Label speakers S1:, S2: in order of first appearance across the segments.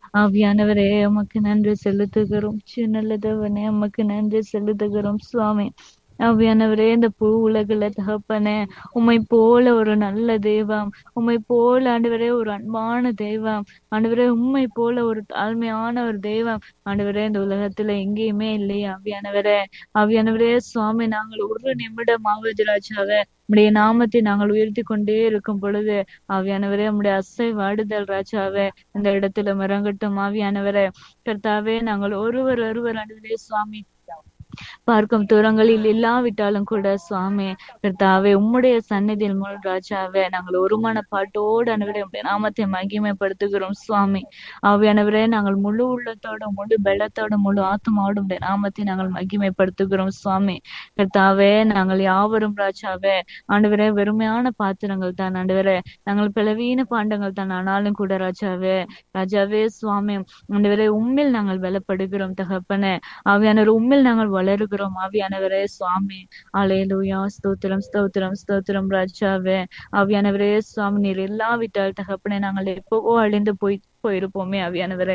S1: ஆவியானவரே உமக்கு நன்றி செலுத்துகிறோம் சின்னல்லதவனே உமக்கு நன்றி செலுத்துகிறோம் சுவாமி ஆவியானவரே இந்த பூ உலகில தகப்பனே உம்மை போல ஒரு நல்ல தெய்வம் உம்மை போல ஆண்டவரே ஒரு அன்பான தெய்வம் ஆண்டவரே உம்மை போல ஒரு தாழ்மையான ஒரு தெய்வம் ஆண்டவரே இந்த உலகத்துல எங்கேயுமே இல்லையே ஆவியானவரே ஆவியானவரே சுவாமி நாங்கள் ஒரு நிமிடம் ஆவது ராஜாவே உடைய நாமத்தை நாங்கள் உயர்த்தி கொண்டே இருக்கும் பொழுது ஆவியானவரே உம்முடைய அசை வாடுதல் ராஜாவே இந்த இடத்துல மறங்கட்டும் ஆவியானவரே கர்த்தாவே நாங்கள் ஒருவர் ஒருவர் ஆண்டவரே சுவாமி பார்க்கும் தூரங்களில் இல்லாவிட்டாலும் கூட சுவாமி கர்த்தாவே உம்முடைய சந்நிதியில் முழு ராஜாவே நாங்கள் ஒரு மனப்பாட்டோடு அனைவரே உடைய நாமத்தை மகிமைப்படுத்துகிறோம் சுவாமி ஆவியானவரே நாங்கள் முழு உள்ளத்தோட முழு பலத்தோட முழு ஆத்மாவோடு உடைய நாமத்தை நாங்கள் மகிமைப்படுத்துகிறோம் சுவாமி கர்த்தாவே நாங்கள் யாவரும் ராஜாவே ஆண்டவரே வெறுமையான பாத்திரங்கள் தான் ஆண்டவரே நாங்கள் பிளவீன பாண்டங்கள் தான் ஆனாலும் கூட ராஜாவே ராஜாவே சுவாமி ஆண்டவரே உம்மில் நாங்கள் பலப்படுகிறோம் தகப்பனே ஆவியானவர் உம்மில் நாங்கள் வளருகிறோம் ஆவியானவரே சுவாமி அலையலூயா ஸ்தோத்திரம் ஸ்தோத்திரம் ஸ்தோத்திரம் ராஜாவே ஆவியானவரே சுவாமி நீர் இல்லாவிட்டால் தகப்பனே நாங்கள் எப்பவோ அழிந்து போய் போயிருப்போமே ஆவியானவரே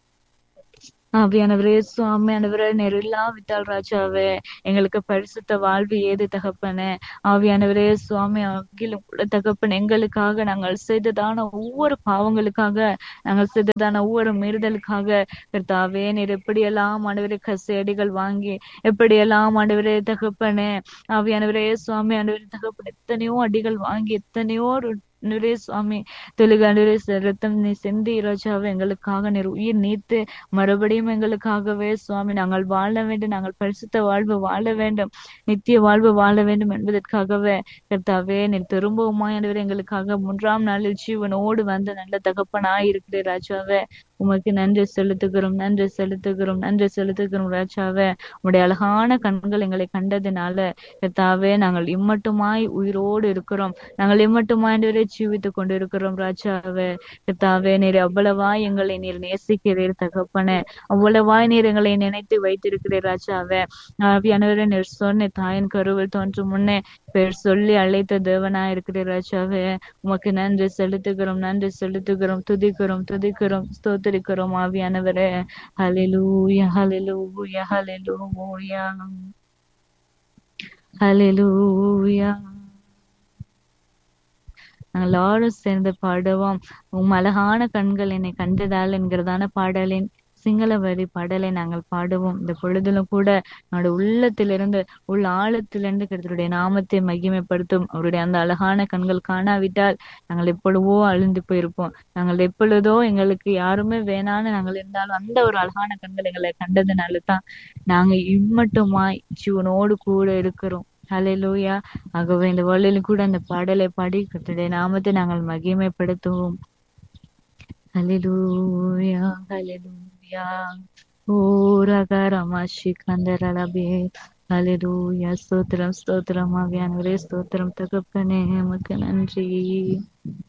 S1: ஆவியானவரே சுவாமியானவரே நீர் இல்லாவிட்டால் ராஜாவே எங்களுக்கு பரிசுத்த வாழ்வு ஏது தகப்பனே ஆவியானவரே சுவாமி அகிலும் கூட தகப்பன் எங்களுக்காக நாங்கள் செய்ததான ஒவ்வொரு பாவங்களுக்காக நாங்கள் செய்ததான ஒவ்வொரு மீறுதலுக்காக கர்த்தாவே நீர் எப்படியெல்லாம் ஆண்டவரே கசையடிகள் வாங்கி எப்படியெல்லாம் ஆண்டவரே தகப்பனே ஆவியானவரே சுவாமி ஆண்டவரே தகப்பன் எத்தனையோ அடிகள் வாங்கி எத்தனையோ நிறைய சுவாமி தொழுகாண்டவரே ரத்தம் நீ செந்தி ராஜாவே எங்களுக்காக நீர் உயிர் நீத்து மறுபடியும் எங்களுக்காகவே சுவாமி நாங்கள் வாழ வேண்டும் நாங்கள் பரிசுத்த வாழ்வு வாழ வேண்டும் நித்திய வாழ்வு வாழ வேண்டும் என்பதற்காகவே கர்த்தாவே நீர் திரும்பவுமா ஆண்டவரே எங்களுக்காக மூன்றாம் நாளில் ஜீவனோடு வந்த நல்ல தகப்பனாய் இருக்கிற ராஜாவே உமக்கு நன்றி செலுத்துகிறோம் நன்றி செலுத்துகிறோம் நன்றி செலுத்துகிறோம் ராஜாவே உடைய அழகான கண்கள் எங்களை கண்டதுனால கர்த்தாவே நாங்கள் இம்மட்டுமாய் உயிரோடு இருக்கிறோம் நாங்கள் இம்மட்டுமாய் ஆண்டவரே ஜீவித்துக் கொண்டு இருக்கிறோம் ராஜாவே கர்த்தாவே நீர் அவ்வளவாய் எங்களை நீர் நேசிக்கிறீர் தகப்பனே அவ்வளவாய் நீர் எங்களை நினைத்து வைத்திருக்கிறீர் ராஜாவே ஆவியானவரே நீர் சொன்ன தாயின் கருவில் தோன்றும் முன்னே பேர் சொல்லி அழைத்த தேவனா இருக்கிறீர் ராஜாவே உமக்கு நன்றி செலுத்துகிறோம் நன்றி செலுத்துகிறோம் துதிக்கிறோம் துதிக்கிறோம் ஸ்தோத்திரிக்கிறோம் ஆவியானவரே ஹalleluya ஹalleluya ஹalleluya ஹalleluya நாங்கள் எல்லாரும் சேர்ந்து பாடுவோம் உம் அழகான கண்கள் என்னை கண்டதால் என்கிறதான பாடலின் சிங்கள வரி பாடலை நாங்கள் பாடுவோம் இந்த பொழுதிலும் கூட நம்முடைய உள்ளத்திலிருந்து உள்ள ஆழத்திலிருந்து கருத்துடைய நாமத்தை மகிமைப்படுத்தும் அவருடைய அந்த அழகான கண்கள் காணாவிட்டால் நாங்கள் எப்பொழுதோ அழிந்து போயிருப்போம் நாங்கள் எப்பொழுதோ எங்களுக்கு யாருமே வேணான்னு நாங்கள் இருந்தாலும் அந்த ஒரு அழகான கண்கள் எங்களை கண்டதுனால தான் நாங்க இம்மட்டுமாய் ஜீவனோடு கூட இருக்கிறோம் ஹalleluya ஆகவே இந்த வேளையிலும் கூட அந்த பாடலை பாடி கர்த்தருடைய நாமத்தை நாங்கள் மகிமைப்படுத்துவோம் ஹalleluya ஹalleluya ஓரகரமாஷி கந்தரலபே ஹalleluya ஸ்தோத்திரம் ஸ்தோத்திரம் ஆவியானவரே ஸ்தோத்திரம் தகப்பனே உமக்கு நன்றி